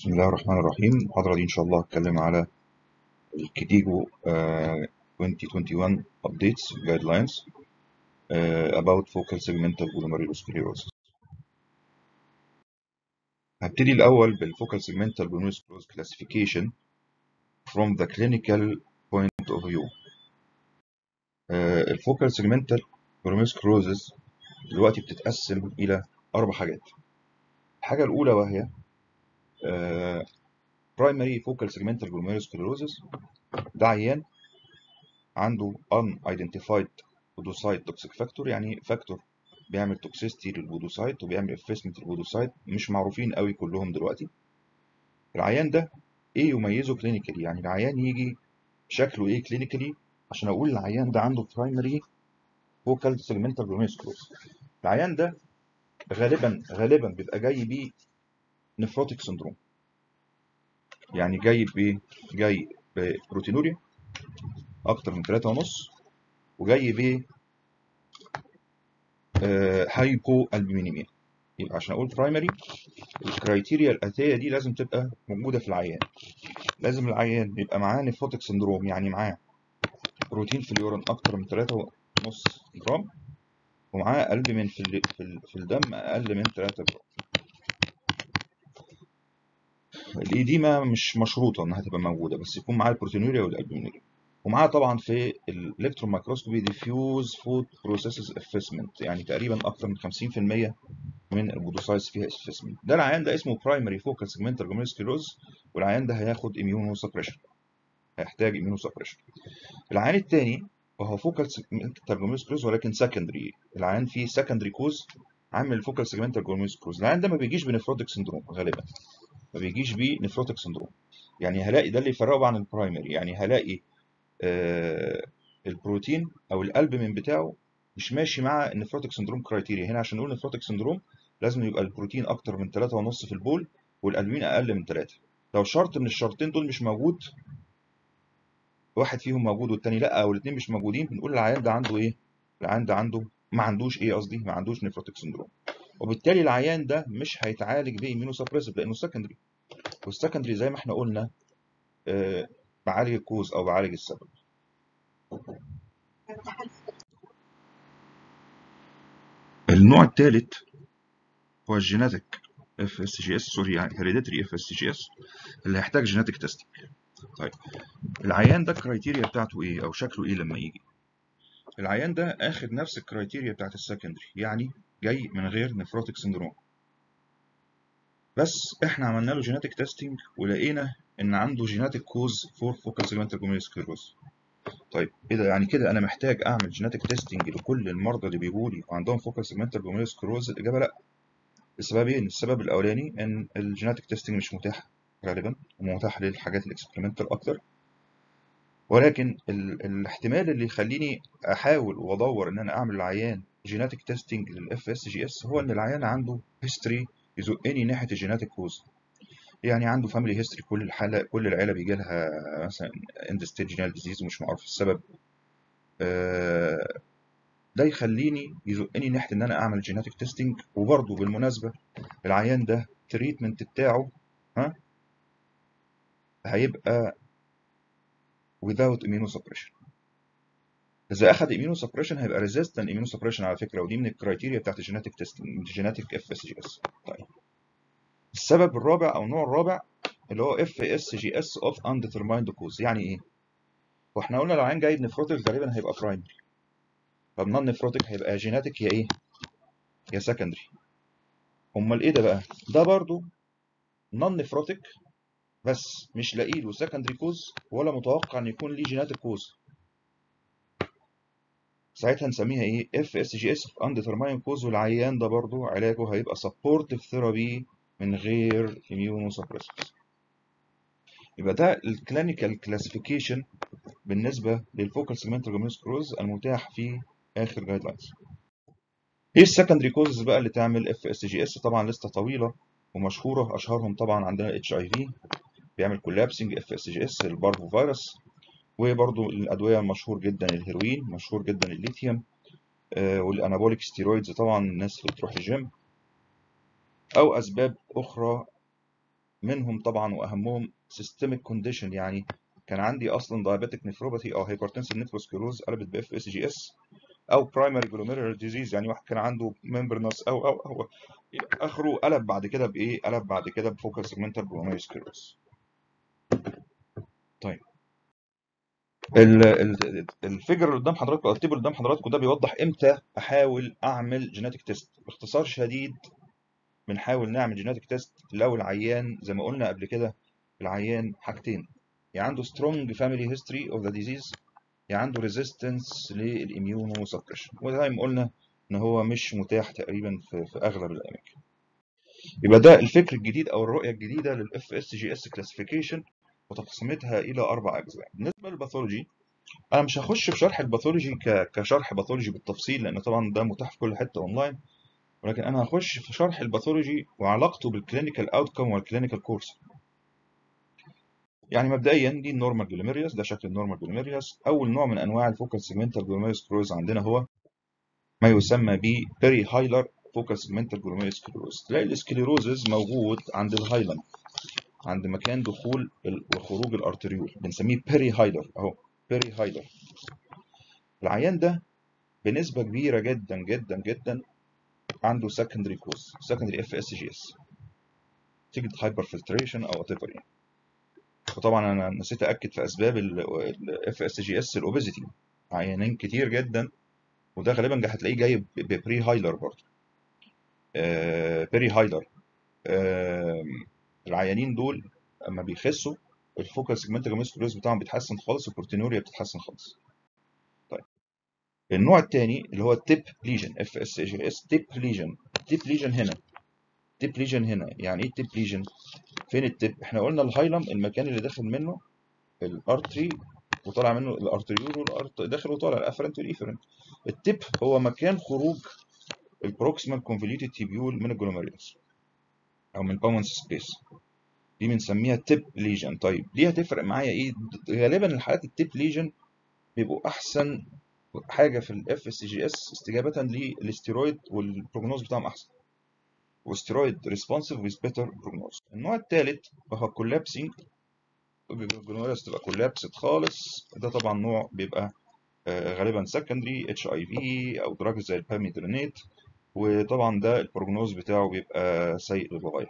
بسم الله الرحمن الرحيم المحاضرة دي إن شاء الله هتكلم على الكتيجو آه، 2021 updates guidelines آه، about focal segmental glomerulosclerosis هبتدي الأول بالfocal segmental glomerulosclerosis classification from the clinical point of view آه، الfocal segmental glomerulosclerosis دلوقتي بتتقسم إلى أربع حاجات الحاجة الأولى وهي آه، primary focal segmental glomerulosclerosis ده عيان عنده unidentified podocyte toxic factor يعني فاكتور بيعمل توكسيستي للبودوسايت وبيعمل افيسمنت للبودوسايت مش معروفين قوي كلهم دلوقتي العيان ده ايه يميزه كلينيكالي يعني العيان يجي شكله ايه كلينيكالي عشان اقول العيان ده عنده برايمري فوكال سيجمنتال glomerulosclerosis العيان ده غالبا غالبا بيبقى جاي بيه نفروتيك سندروم يعني جاي ب جاي ببروتينوريا اكتر من 3 ونص وجاي ب هايبو البومينيميا يبقى عشان اقول برايمري الكرايتيريا الاتيه دي لازم تبقى موجوده في العيان لازم العيان يبقى معاه نفروتيك سندروم يعني معاه بروتين في اليورين اكتر من 3 ونص جرام ومعاه البومين في ال في, ال في الدم اقل من 3 جرام الايديما مش مشروطه انها تبقى موجوده بس يكون معاه البروتينوريا والالبومينوريا ومعاه طبعا في الالكترون مايكروسكوبي ديفيوز فود بروسيسز افيسمنت يعني تقريبا اكتر من 50% من البودوسايتس فيها افيسمنت ده العيان ده اسمه برايمري فوكال سيجمنتال glomerulosclerosis والعيان ده هياخد اميونو سبريشن هيحتاج اميونو سبريشن العيان الثاني وهو فوكال سيجمنتال glomerulosclerosis ولكن سكندري العيان فيه سكندري كوز عامل الفوكال سيجمنتال glomerulosclerosis العيان ده ما بيجيش بنفروتيك سندروم غالبا ما بيجيش بيه نفروتيك سندروم يعني هلاقي ده اللي يفرقه عن البرايمري يعني هلاقي آه البروتين او الالبومين بتاعه مش ماشي مع النفروتيك سندروم كرايتيريا هنا عشان نقول نفروتيك سندروم لازم يبقى البروتين اكتر من 3.5 في البول والالبومين اقل من 3 لو شرط من الشرطين دول مش موجود واحد فيهم موجود والتاني لا او الاثنين مش موجودين بنقول العيان ده عنده ايه العيان ده عنده ما عندوش ايه قصدي ما عندوش نفروتيك سندروم وبالتالي العيان ده مش هيتعالج بإيمينو سبريسيف لانه سكندري والسكندري زي ما احنا قلنا آه بعالج الكوز او بعالج السبب النوع الثالث هو الجيناتيك اف اس جي اس سوري يعني هيريديتري اف اس جي اس اللي هيحتاج جيناتيك تيستنج طيب العيان ده الكرايتيريا بتاعته ايه او شكله ايه لما يجي العيان ده اخد نفس الكرايتيريا بتاعت السكندري يعني جاي من غير نفروتيك سندروم بس احنا عملنا له جيناتيك تيستنج ولقينا ان عنده جيناتيك كوز فور فوكال سيجمنتال glomerulosclerosis طيب ايه ده يعني كده انا محتاج اعمل جيناتيك تيستنج لكل المرضى اللي بيجوا لي وعندهم فوكال سيجمنتال glomerulosclerosis الاجابه لا السبب ايه السبب الاولاني ان الجيناتيك تيستنج مش متاح غالبا ومتاح للحاجات الاكسبيرمنتال اكتر ولكن ال الاحتمال اللي يخليني احاول وادور ان انا اعمل العيان جيناتيك تيستنج للاف اس جي اس هو ان العيان عنده هيستوري يزقني ناحيه الجيناتيك كوز يعني عنده فاميلي هيستوري كل الحاله كل العيله بيجي لها مثلا اند ستيج جينال ديزيز ومش معروف السبب ده يخليني يزقني ناحيه ان انا اعمل جيناتيك تيستنج وبرضه بالمناسبه العيان ده التريتمنت بتاعه ها هيبقى without immunosuppression اذا اخذ immunosuppression هيبقى resistant immunosuppression على فكره ودي من الكرايتيريا بتاعت الجيناتيك تيستنج الجيناتيك اف اس جي اس طيب السبب الرابع او النوع الرابع اللي هو اف اس جي اس اوف undetermined cause يعني ايه واحنا قلنا لو عين جاي نفروتيك غالبا هيبقى برايمري طب نون نفروتيك هيبقى جيناتيك يا ايه يا سكندري امال ايه ده بقى ده برضو نون نفروتيك بس مش لاقي له سكندري كوز ولا متوقع ان يكون ليه جيناتيك كوز ساعتها نسميها ايه اف اس جي اس انديترماين كوز والعيان ده برضو علاجه هيبقى سبورتيف ثيرابي من غير اميونو سبريسورز يبقى ده الكلينيكال كلاسيفيكيشن بالنسبه للفوكال سيجمنتال glomerulosclerosis المتاح في اخر جايد لاينز ايه السكندري كوزز بقى اللي تعمل اف اس جي اس طبعا لسته طويله ومشهوره اشهرهم طبعا عندنا اتش اي في بيعمل كولابسنج اف اس جي اس البارفو فيروس وبرضو الادويه المشهور جدا الهيروين مشهور جدا الليثيوم آه والانابوليك ستيرويدز طبعا الناس اللي بتروح الجيم او اسباب اخرى منهم طبعا واهمهم سيستميك كونديشن يعني كان عندي اصلا دايابيتيك نيفروباثي او هايبرتنسيف نيفروسكلوز قلبت باف اس جي اس او برايمري جلوميرولار ديزيز يعني واحد كان عنده ممبرنس او او او اخره قلب بعد كده بايه؟ قلب بعد كده بفوكال سيجمنتال جلوميرولار طيب ال- ال- الفيجر اللي قدام حضراتكم او التيبل اللي قدام حضراتكم ده بيوضح امتى احاول اعمل جينيتك تيست باختصار شديد بنحاول نعمل جينيتك تيست لو العيان زي ما قلنا قبل كده العيان حاجتين يا عنده سترونج فاميلي هيستوري اوف ذا ديزيز يا عنده ريزيستنس للاميونو سبريشن وزي ما قلنا ان هو مش متاح تقريبا في, في اغلب الاماكن يبقى ده الفكر الجديد او الرؤيه الجديده للاف اس جي اس كلاسيفيكيشن وتقسيمتها الى اربع اجزاء بالنسبه للباثولوجي انا مش هخش في شرح الباثولوجي ك- كشرح باثولوجي بالتفصيل لان طبعا ده متاح في كل حته اونلاين ولكن انا هخش في شرح الباثولوجي وعلاقته بالكلينيكال اوتكم والكلينيكال كورس يعني مبدئيا دي النورمال جلوميريوس ده شكل النورمال جلوميريوس اول نوع من انواع الفوكال سيجمنتال جلوميريوس كروز عندنا هو ما يسمى ب بيري هايلر فوكال سيجمنتال جلوميريوس كروز تلاقي السكليروزز موجود عند الهايلم عند مكان دخول ال- وخروج الارتريول بنسميه بيري هايلر اهو بيري هايلر العيان ده بنسبه كبيره جدا جدا جدا عنده سكندري كوز سكندري اف اس جي اس نتيجه هايبر فلتريشن او وات يعني وطبعا انا نسيت اكد في اسباب الاف اس جي اس الاوبيزيتي عيانين كتير جدا وده غالبا هتلاقيه جاي ببري هايلر برضه آه بري هايلر آه العيانين دول اما بيخسوا الفوكال سيجمنت جلوميرولوس بتاعهم بيتحسن خالص والبروتينوريا بتتحسن خالص طيب النوع الثاني اللي هو التيب ليجن اف اس جي اس تيب ليجن تيب ليجن هنا تيب ليجن هنا يعني ايه تيب ليجن فين التيب احنا قلنا الهايلم المكان اللي داخل منه الارتري وطالع منه الارتريول والارت داخل وطالع الافرنت والايفرنت التيب هو مكان خروج البروكسيمال كونفوليوتد تيبيول من الجلوميريوس او من باونس سبيس دي بنسميها تيب ليجن طيب دي هتفرق معايا ايه غالبا الحالات التيب ليجن بيبقوا احسن حاجه في الاف اس جي اس استجابه للاستيرويد والبروجنوز بتاعهم احسن وستيرويد ريسبونسيف ويز بيتر بروجنوز النوع الثالث وهو كولابسينج الجلوميريوس تبقى كولابسد خالص ده طبعا نوع بيبقى آه، غالبا سكندري اتش اي في او دراج زي الباميدرينيت وطبعا ده البروجنوز بتاعه بيبقى سيء للغايه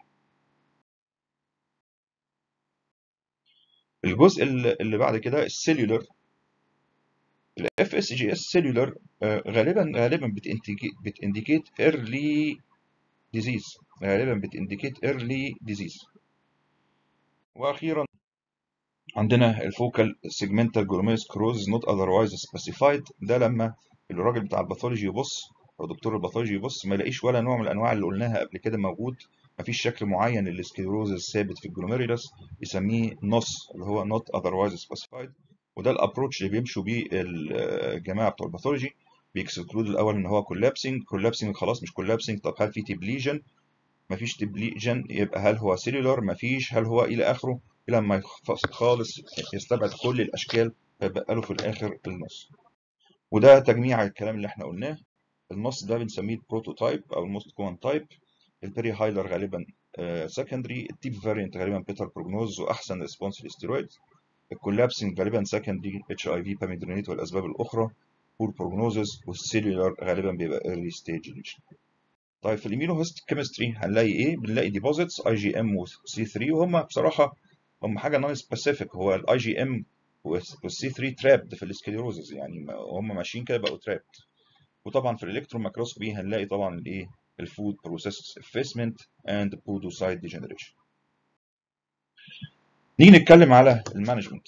الجزء اللي اللي بعد كده السيلولر الاف اس جي اس سيلولر غالبا غالبا بتindicate بتindicate early disease غالبا بتindicate early disease واخيرا عندنا الفوكال سيجمنتال جلوميرس كروز نوت اذروايز سبيسيفايد ده لما الراجل بتاع الباثولوجي يبص او دكتور الباثولوجي يبص ما يلاقيش ولا نوع من الانواع اللي قلناها قبل كده موجود مفيش شكل معين للسكليروزس ثابت في الجلوميرولس يسميه نص اللي هو نوت اذروايز سبيسيفايد وده الابروتش اللي بيمشوا بيه الجماعه بتوع الباثولوجي بيكسكلود الاول ان هو كولابسنج كولابسنج خلاص مش كولابسنج طب هل في تبليجن مفيش تبليجن يبقى هل هو سيلولار مفيش هل هو الى اخره الى ما يخ- خالص يستبعد كل الاشكال فيبقى له في الاخر النص وده تجميع الكلام اللي احنا قلناه النص ده بنسميه البروتوتايب او الموست كومن تايب البيري هايلر غالبا سكندري التيب فاريانت غالبا بيتر بروجنوز واحسن ريسبونس للستيرويد الكولابسنج غالبا سكندري اتش اي في باميدرينيت والاسباب الاخرى بور بروجنوزز والسيلولار غالبا بيبقى ايرلي ستيج ليشن طيب في الاميونو كيمستري هنلاقي ايه بنلاقي ديبوزيتس اي جي ام وسي 3 وهم بصراحه هم حاجه نون سبيسيفيك هو الاي جي ام والسي 3 ترابد في السكليروزز يعني ما- هم ماشيين كده بقوا ترابد وطبعا في الالكترون ماكروسكوبي هنلاقي طبعا الايه الفود بروسيس افيسمنت اند بودوسايت ديجنريشن نيجي نتكلم على المانجمنت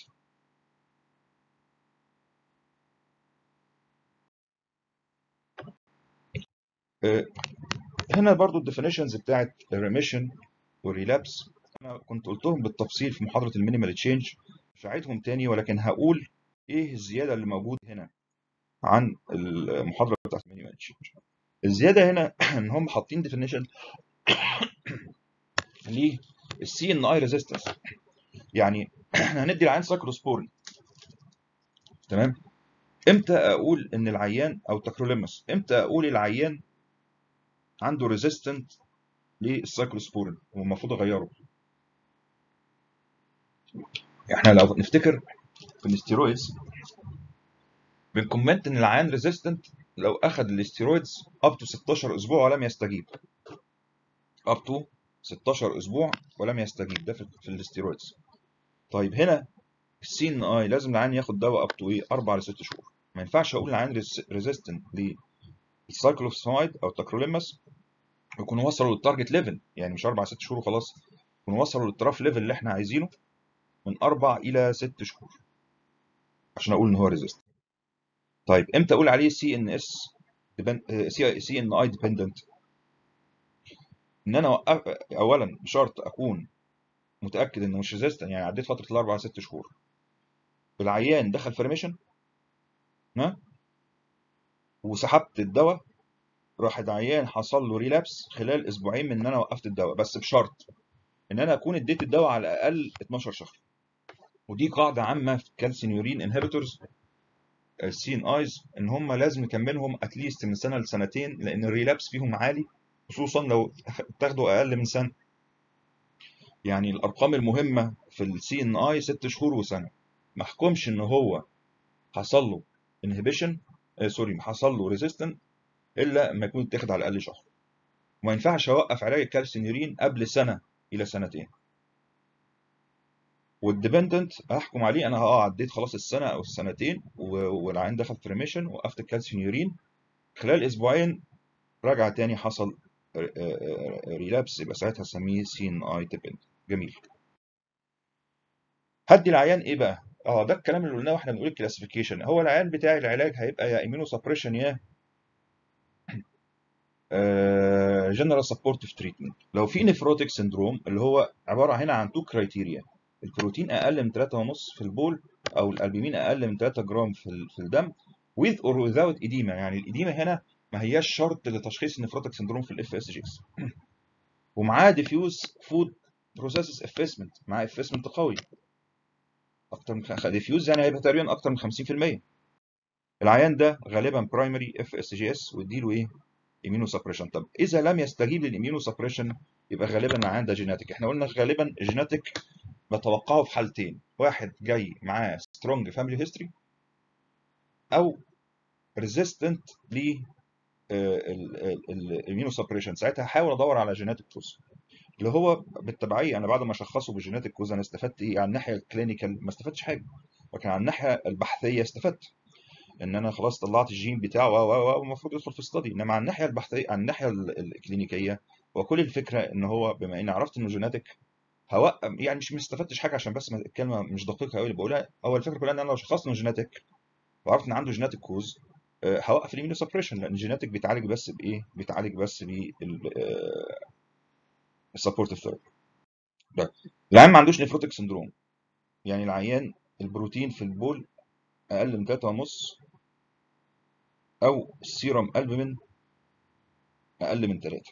آه، هنا برضو الديفينيشنز بتاعت الريميشن والريلابس انا كنت قلتهم بالتفصيل في محاضره المينيمال تشينج مش هعيدهم تاني ولكن هقول ايه الزياده اللي موجوده هنا عن المحاضره بتاعت المينيمال تشينج الزياده هنا ان هم حاطين ديفينيشن للسي ان اي ريزيستنس يعني احنا هندي العيان سايكلوسبورين تمام امتى اقول ان العيان او تاكروليمس امتى اقول العيان عنده ريزيستنت للسايكلوسبورين والمفروض اغيره احنا لو نفتكر في الاستيرويدز بنكومنت ان العيان ريزيستنت لو اخذ الاستيرويدز اب تو 16 اسبوع ولم يستجيب اب تو 16 اسبوع ولم يستجيب ده في, في الاستيرويدز طيب هنا السي ان اي لازم العيان ياخد دواء اب تو ايه 4 ل 6 شهور ما ينفعش اقول العيان ريزيستنت للسايكلوفسمايد او التاكروليماس يكونوا وصلوا للتارجت ليفل يعني مش 4 6 شهور وخلاص يكونوا وصلوا للتراف ليفل اللي احنا عايزينه من 4 الى 6 شهور عشان اقول ان هو ريزيست طيب امتى اقول عليه سي ان اس سي سي ان اي ديبندنت ان انا وقف اولا بشرط اكون متاكد انه مش ريزيستنت يعني عديت فتره الاربع ست شهور العيان دخل في ريميشن ها وسحبت الدواء راح العيان حصل له ريلابس خلال اسبوعين من ان انا وقفت الدواء بس بشرط ان انا اكون اديت الدواء على الاقل 12 شهر ودي قاعده عامه في كالسينيورين انهبيتورز السي ان ايز ان هم لازم نكملهم اتليست من سنه لسنتين لان الريلابس فيهم عالي خصوصا لو تاخدوا اقل من سنه يعني الارقام المهمه في السي ان اي 6 شهور وسنه ما احكمش ان هو حصل له انهبيشن آه سوري حصل له ريزيستنت الا لما يكون اتاخد على الاقل شهر وما ينفعش اوقف علاج الكالسينيورين قبل سنه الى سنتين والديبندنت احكم عليه انا اه عديت خلاص السنه او السنتين والعين دخل في ريميشن وقفت الكالسينيورين خلال اسبوعين رجع تاني حصل ريلابس يبقى ساعتها اسميه سي ان اي ديبندنت جميل هدي العيان ايه بقى اه ده الكلام اللي قلناه واحنا بنقول الكلاسيفيكيشن هو العيان بتاعي العلاج هيبقى يا ايمينو سبريشن يا جنرال سبورتيف تريتمنت لو في نفروتيك سندروم اللي هو عباره هنا عن تو كرايتيريا البروتين اقل من 3.5 في البول او الالبومين اقل من 3 جرام في في الدم with or without edema يعني الاديمه هنا ما هياش شرط لتشخيص النفروتيك سندروم في الاف اس جي اس ومعاه ديفيوز فود بروسيسز افيسمنت معاه افيسمنت قوي اكتر من ديفيوز يعني هيبقى تقريبا اكتر من 50% العيان ده غالبا برايمري اف اس جي اس واديله ايه اميونو سبريشن طب اذا لم يستجيب للاميونو سبريشن يبقى غالبا العيان ده جيناتيك احنا قلنا غالبا جيناتيك بتوقعه في حالتين واحد جاي معاه سترونج فاميلي هيستوري او ريزيستنت ل الاميونو سبريشن ساعتها هحاول ادور على جيناتيك كوز اللي هو بالتبعيه انا بعد ما اشخصه بالجيناتيك كوز انا استفدت ايه على الناحيه الكلينيكال ما استفدتش حاجه لكن على الناحيه البحثيه استفدت ان انا خلاص طلعت الجين بتاعه والمفروض يدخل في استادي انما على الناحيه البحثيه على الناحيه الكلينيكيه وكل الفكره ان هو بما اني عرفت انه جيناتيك هوقف يعني مش ما استفدتش حاجه عشان بس الكلمه مش دقيقه قوي اللي بقولها هو الفكره كلها ان انا لو شخصت انه جيناتيك وعرفت ان عنده جيناتيك كوز هوقف الاميونو سبريشن لان الجيناتيك بيتعالج بس بايه؟ بيتعالج بس بال السبورتيف ثيرابي. طيب العيان ما عندوش نيفروتيك سندروم يعني العيان البروتين في البول اقل من 3.5 او السيرم البومين اقل من 3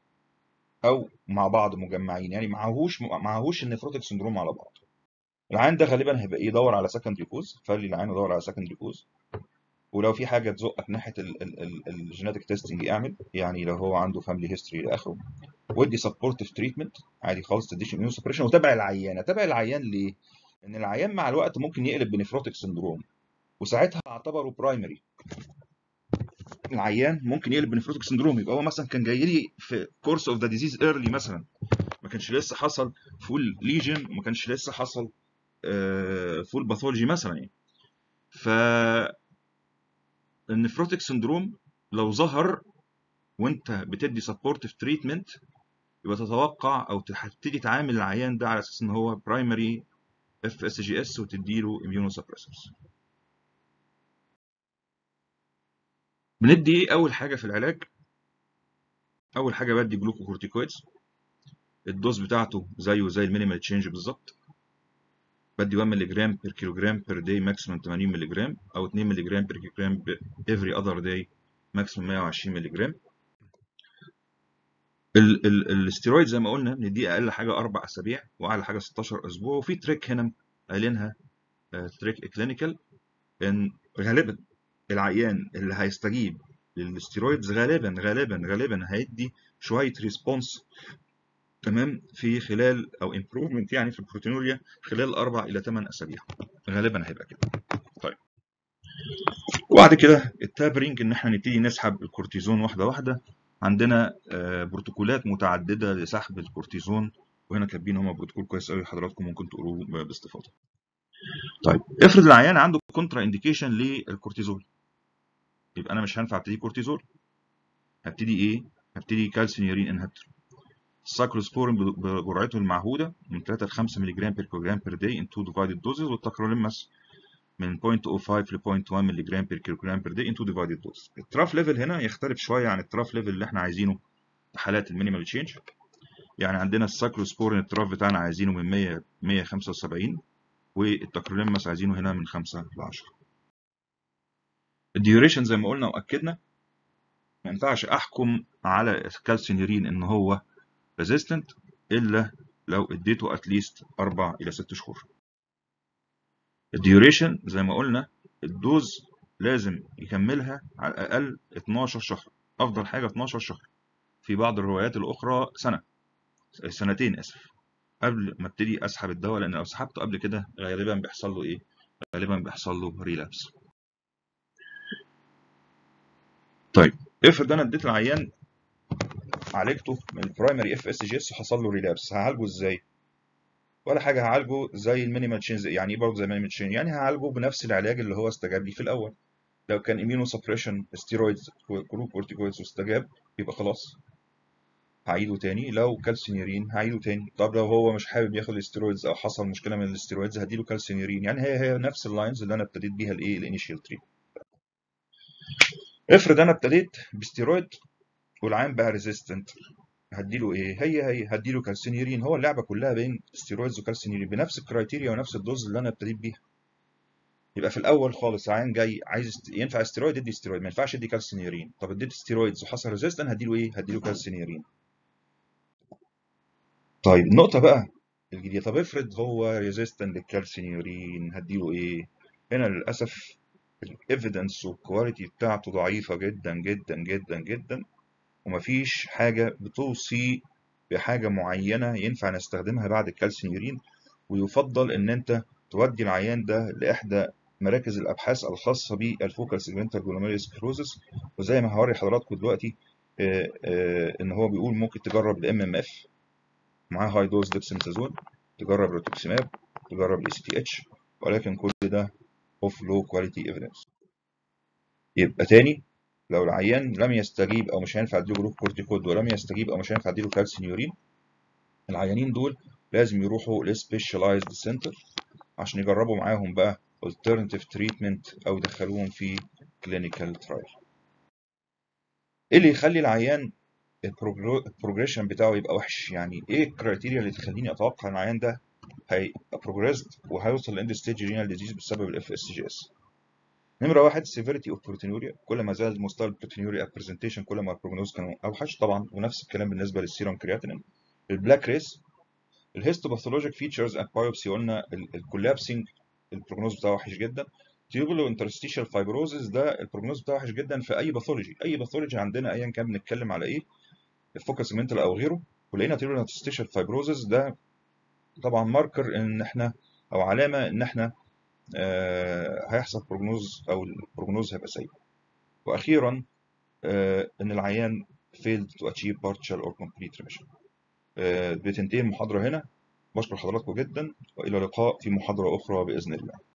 او مع بعض مجمعين يعني معهوش معهوش النيفروتيك سندروم على بعض العيان ده غالبا هيبقى ايه يدور على سكندري كوز فلي العيان يدور على سكندري كوز ولو في حاجه تزقك ناحيه الجينيتك تيستنج اعمل يعني لو هو عنده فاميلي هيستوري الى اخره ودي سبورتيف تريتمنت عادي خالص تديش اميون سبريشن وتابع العيان اتابع العيان ليه؟ لان العيان مع الوقت ممكن يقلب بنفروتيك سندروم وساعتها اعتبره برايمري العيان ممكن يقلب بنفروتيك سندروم يبقى هو مثلا كان جاي لي في كورس اوف ذا ديزيز ايرلي مثلا ما كانش لسه حصل فول ليجن وما كانش لسه حصل فول باثولوجي مثلا يعني ف النفروتيك سندروم لو ظهر وانت بتدي سبورتيف تريتمنت يبقى تتوقع او تبتدي تعامل العيان ده على اساس ان هو برايمري اف اس جي اس وتديله اميونو سبريسورز بندي ايه اول حاجه في العلاج اول حاجه بدي جلوكوكورتيكويدز الدوز بتاعته زيه زي المينيمال تشينج بالظبط بدي 1 مللي جرام بير كيلو جرام بير داي ماكسيمم 80 مللي جرام او 2 مللي جرام بير كيلو جرام افري اذر داي ماكسيمم 120 مللي جرام الاستيرويد زي ما قلنا نديه اقل حاجه اربع اسابيع واعلى حاجه 16 اسبوع وفي تريك هنا قايلينها تريك كلينيكال ان غالبا العيان اللي هيستجيب للاستيرويدز غالبا غالبا غالبا هيدي شويه ريسبونس تمام في خلال او امبروفمنت يعني في البروتينوريا خلال اربع الى ثمان اسابيع غالبا هيبقى كده طيب وبعد كده التابرينج ان احنا نبتدي نسحب الكورتيزون واحده واحده عندنا آه، بروتوكولات متعدده لسحب الكورتيزون وهنا كاتبين هما بروتوكول كويس قوي حضراتكم ممكن تقروه ب- باستفاضه طيب افرض العيان عنده كونترا انديكيشن للكورتيزول يبقى انا مش هينفع ابتدي كورتيزول هبتدي ايه هبتدي كالسينيورين انهبتور السايكلوسبورين بجرعته المعهوده من 3 ل 5 ملغ بير كيلوجرام بير داي ان تو ديفايدد دوزز والتكروليماس من 0.05 ل 0.1 ملغ بير كيلوجرام بير داي ان تو ديفايدد دوز التراف ليفل هنا يختلف شويه عن التراف ليفل اللي احنا عايزينه في حالات المينيمال تشينج يعني عندنا السايكلوسبورين التراف بتاعنا عايزينه من 100 175 والتكروليماس عايزينه هنا من 5 ل 10 الديوريشن زي ما قلنا واكدنا ما ينفعش احكم على الكالسينيورين ان هو ريزيستنت الا لو اديته اتليست 4 الى 6 شهور الديوريشن زي ما قلنا الدوز لازم يكملها على الاقل 12 شهر افضل حاجه 12 شهر في بعض الروايات الاخرى سنه سنتين اسف قبل ما ابتدي اسحب الدواء لان لو سحبته قبل كده غالبا بيحصل له ايه غالبا بيحصل له ريلابس طيب افرض انا اديت العيان عالجته من البرايمري اف اس جي اس وحصل له ريلابس هعالجه ازاي ولا حاجه هعالجه زي المينيمال تشينج يعني ايه برضه زي المينيمال تشينج يعني هعالجه بنفس العلاج اللي هو استجاب لي في الاول لو كان اميونو سبريشن ستيرويدز كورتيكويدز واستجاب يبقى خلاص هعيده تاني لو كالسينيورين هعيده تاني طب لو هو مش حابب ياخد الاستيرويدز او حصل مشكله من الاستيرويدز هديله كالسينيورين يعني هي هي نفس اللاينز اللي انا ابتديت بيها الايه الانيشال تريت افرض انا ابتديت بستيرويد والعيان بقى ريزيستنت هديله ايه هي هي هديله كالسينيورين هو اللعبه كلها بين ستيرويدز وكالسينيورين بنفس الكرايتيريا ونفس الدوز اللي انا ابتديت بيها يبقى في الاول خالص عيان جاي عايز است... ينفع استيرويد ادي استيرويد ما ينفعش ادي كالسينيورين طب اديت ستيرويدز وحصل ريزيستنت هديله ايه هديله كالسينيورين طيب النقطه بقى الجديده طب افرض هو ريزيستنت للكالسينيورين هديله ايه هنا للاسف الايفيدنس والكواليتي بتاعته ضعيفه جدا جدا جدا جدا ومفيش حاجه بتوصي بحاجه معينه ينفع نستخدمها بعد الكالسينيورين ويفضل ان انت تودي العيان ده لاحدى مراكز الابحاث الخاصه بالفوكال سيجمنتال جلوميريوس سكلروزس وزي ما هوري حضراتكم دلوقتي آه، آه، ان هو بيقول ممكن تجرب الام ام اف معاه هاي دوز ديبسيميثازون تجرب ريتوكسيماب تجرب الاي سي تي اتش ولكن كل ده اوف لو كواليتي ايفيدنس يبقى تاني لو العيان لم يستجيب او مش هينفع اديله جلوكو كورتيكود ولم يستجيب او مش هينفع اديله كالسينيورين العيانين دول لازم يروحوا لسبيشاليزد سنتر عشان يجربوا معاهم بقى alternative treatment او يدخلوهم في clinical trial ايه اللي يخلي العيان البروجريشن بتاعه يبقى وحش يعني ايه الكرايتيريا اللي تخليني اتوقع ان العيان ده هيبقى بروجريسد وهيوصل لاند ستيج رينال ديزيز بسبب الاف اس جي اس نمره واحد severity of proteinuria كل ما زاد مستوى البروتينوريا برزنتيشن كل ما البروجنوز كان اوحش طبعا ونفس الكلام بالنسبه للسيروم كرياتينين البلاك ريس الهيستوباثولوجيك فيتشرز اند بايوبسي قلنا الكولابسنج البروجنوز بتاعه وحش جدا تيوبولو انترستيشال فايبروزز ده البروجنوز بتاعه وحش جدا في اي باثولوجي اي باثولوجي عندنا ايا كان بنتكلم على ايه الفوكس منتال او غيره ولقينا تيوبولو انترستيشال فايبروزز ده طبعا ماركر ان احنا او علامه ان احنا آه هيحصل بروجنوز او البروجنوز هيبقى سيء واخيرا آه ان العيان failed to achieve partial or complete remission آه بتنتهي المحاضره هنا بشكر حضراتكم جدا والى اللقاء في محاضره اخرى باذن الله